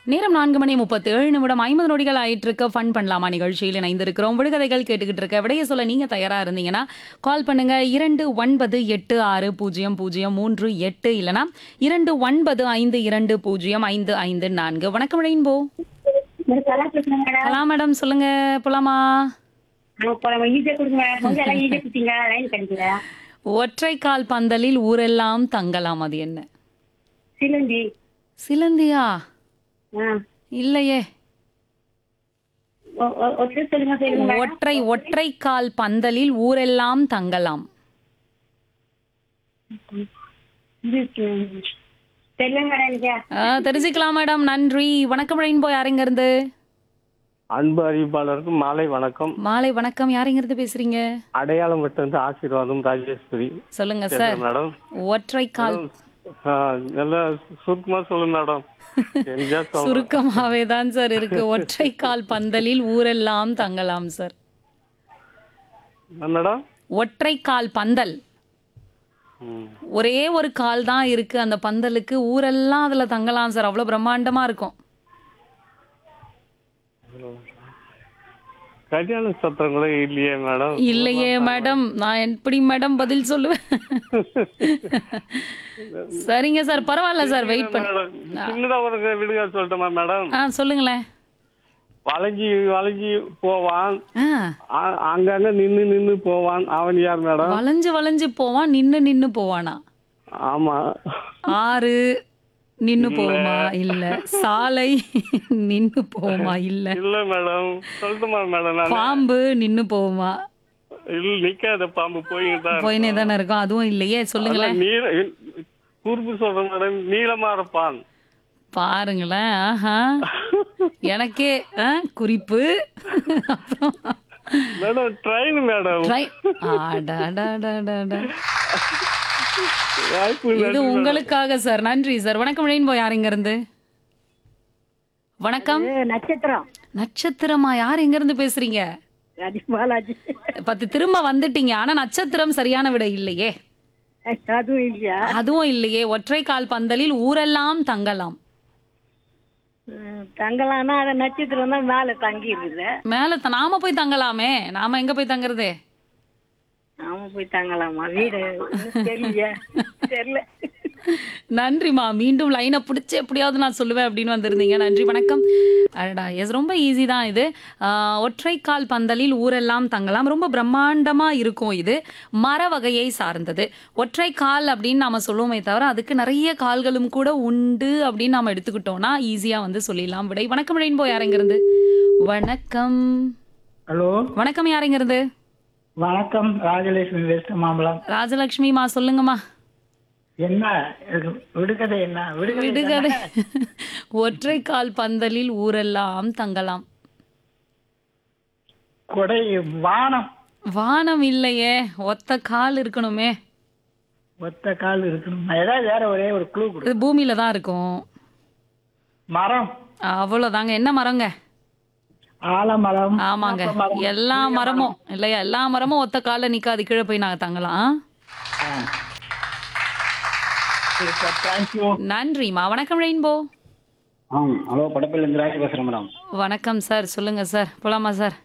நேரம் நான்கு மணி முப்பத்தி ஏழு நிமிடம் ஐம்பது நொடிகள் ஆயிட்டு இருக்க ஃபன் பண்ணலாமா நிகழ்ச்சியில் இணைந்திருக்கிறோம் விடுகதைகள் கேட்டுக்கிட்டு இருக்க விடைய சொல்ல நீங்க தயாரா இருந்தீங்கன்னா கால் பண்ணுங்க இரண்டு ஒன்பது எட்டு ஆறு பூஜ்ஜியம் பூஜ்ஜியம் மூன்று எட்டு இல்லனா இரண்டு ஒன்பது ஐந்து இரண்டு பூஜ்ஜியம் ஐந்து ஐந்து நான்கு வணக்கம் ரெயின்போ மேடம் நல்லா பேசுறேன் மேடம் கலா மேடம் சொல்லுங்க போலாமா அப்புறம் ஈஸியா கொடுங்க கொஞ்சம் எல்லாம் ஈஸியா கொடுத்தீங்க லைன் கிடைக்கல ஒற்றை கால் பந்தலில் ஊரெல்லாம் தங்கலாம் அது என்ன சிலந்தி சிலந்தியா ஆ இல்லையே ஒ- ஒ- ஒரு நிமிஷம் சொல்லுங்க சொல்லுங்க மேடம். ஒற்றை ஒற்றை கால் பந்தலில் ஊரெல்லாம் தங்கலாம் இது ம், தெரியல மேடம் எனக்கு ஆ, தெரிஞ்சுக்கலாம் மேடம் நன்றி வணக்கம் ரெயின்போ யாருங்க இருந்து அன்பு அறிவிப்பாளருக்கு மாலை வணக்கம் மாலை வணக்கம் யாருங்க இருந்து பேசுறீங்க அடையாளம் விட்டு ஆசீர்வாதம் ராஜேஸ்வரி சொல்லுங்க சார் பேசுறேன் மேடம் ஒற்றை கால் ஆ, நல்லா சுருக்கமா சொல்லுங்க மேடம் தெரிஞ்சா சொல்றேன். சுருக்கமாவே தான் சார் இருக்கு ஒற்றை கால் பந்தலில் ஊரெல்லாம் தங்கலாம் சார் என்ன மேடம் ஒற்றை கால் பந்தல் ம். ஒரே ஒரு கால் தான் இருக்கு அந்த பந்தலுக்கு ஊரெல்லாம் அதுல தங்கலாம் சார் அவ்வளவு பிரம்மாண்டமா இருக்கும் கல்யாண சத்திரங்களே இல்லையே மேடம் இல்லையே மேடம் நான் எப்படி மேடம் பதில் சொல்லுவேன் சரிங்க சார் பரவாயில்ல சார் வெயிட் பண்ண மேடம், சின்னதா ஒரு விடுங்க சொல்லட்டுமா மேடம் ஆ சொல்லுங்களேன் வளைஞ்சி வளைஞ்சி போவான் ஆ ஆ- அங்கங்க நின்னு நின்னு போவான் அவன் யார் மேடம் வளைஞ்சு வளைஞ்சு போவான் நின்னு நின்னு போவானா ஆமா ஆறு நின்னு போகுமா இல்ல சாலை நின்னு போகுமா இல்ல இல்ல மேடம் சொல்லட்டுமா மேடம் நான் பாம்பு நின்னு போகுமா இல்ல நிக்காத பாம்பு போயிட்டு தான் போயினே தானே இருக்கும் அதுவும் இல்லையே சொல்லுங்களேன் அதான் நீல கூர்ப்பு சொல்றேன் மேடம் நீளமா இருப்பான் பாருங்களேன் ஆஹா எனக்கே ஆ, குறிப்பு அப்புறம் மேடம் ட்ரெயின் மேடம் ட்ரை அடடடடடட. வாய்ப்பு இது நன்றி உங்களுக்காக சார் நன்றி சார் வணக்கம் ரெயின்போ யாருங்க இருந்து வணக்கம் இது நட்சத்திரம் நட்சத்திரமா யார் எங்க இருந்து பேசுறீங்க அது பாலாஜி பத்து திரும்ப வந்துட்டீங்க ஆனா நட்சத்திரம் சரியான விட இல்லையே அதுவும் இல்லையா அதுவும் இல்லையே ஒற்றை கால் பந்தலில் ஊரெல்லாம் தங்கலாம் ம், தங்கலாம்னா அது நட்சத்திரம் தான் மேல தங்கி இருக்குது மேல த- நாம போய் தங்கலாமே நாம எங்க போய் தங்குறது நாம போய் தங்கலாமா வீடு இன்னும் தெரியல தெரியல நன்றிம்மா மீண்டும் லைனை பிடிச்சி எப்படியாவது நான் சொல்லுவேன் அப்படின்னு வந்திருந்தீங்க நன்றி வணக்கம் அடடா எஸ் ரொம்ப ஈஸி தான் இது ஆஹ், ஒற்றைக்கால் பந்தலில் ஊரெல்லாம் தங்கலாம் ரொம்ப பிரம்மாண்டமா இருக்கும் இது மர வகையை சார்ந்தது ஒற்றைக்கால் அப்படின்னு நாம சொல்லுவோமே தவிர அதுக்கு நிறைய கால்களும் கூட உண்டு அப்படின்னு நாம எடுத்துக்கிட்டோம்னா ஈஸியா வந்து சொல்லிடலாம் விடை வணக்கம் ரெயின்போ யாருங்க இருந்து வணக்கம் ஹலோ வணக்கம் யாருங்க இருந்து வணக்கம் ராஜலட்சுமி வெஸ்ட் மாம்பலம் ராஜலட்சுமிமா சொல்லுங்கம்மா என்ன இது விடுகதை என்ன விடுகதை விடுகதை ஒற்றைக்கால் பந்தலில் ஊரெல்லாம் தங்கலாம் கொடை வானம் வானம் இல்லையே ஒத்த கால் இருக்கணுமே ஒத்த கால் இருக்கணும் ஏதாவது வேற ஒரே ஒரு க்ளூ கொடு இது பூமியில தான் இருக்கும் மரம் அவ்வளவுதாங்க என்ன மரங்க ஆலமரம் ஆமாங்க வேப்பமரம், எல்லா மரமும் இல்லையா எல்லா மரமும் ஒத்த கால நிக்காது கீழே போய் நாங்க தங்கலாம் தேங்க்யூ நன்றிம்மா வணக்கம் ரெயின்போ ஆ ஹலோ படப்பில் இருந்து ராஜ் பேசுகிறேன் மேடம் வணக்கம் சார் சொல்லுங்க சார் போலாமா சார்